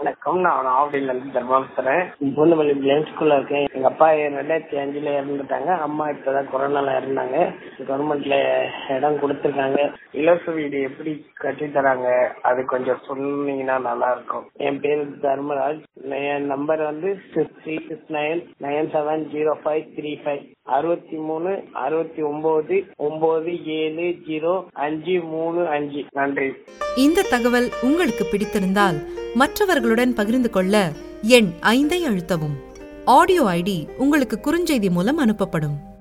வணக்கம் நான் ஆவடியில இருந்து தர்மா பேசுறேன் பூந்தமல்லி பிளேம் ஸ்கூல்ல இருக்கேன் எங்க அப்பா ரெண்டாயிரத்தி அஞ்சுல இறந்துட்டாங்க அம்மா இப்பதான் கொரோனால இறந்தாங்க கவர்மெண்ட்ல இடம் கொடுத்துருக்காங்க இலவச வீடு எப்படி கட்டி தராங்க அது கொஞ்சம் சொன்னீங்கன்னா நல்லா இருக்கும் என் பேரு தர்மராஜ் என் நம்பர் வந்து six three six nine nine seven zero five three five அறுபத்தி மூணு அறுபத்தி ஒன்பது ஒன்பது ஏழு ஜீரோ அஞ்சு மூணு அஞ்சு நன்றி இந்த தகவல் உங்களுக்கு பிடித்திருந்தால் மற்றவர்களுடன் பகிர்ந்து கொள்ள எண் ஐந்தை அழுத்தவும் ஆடியோ ஐடி உங்களுக்கு குறுஞ்செய்தி மூலம் அனுப்பப்படும்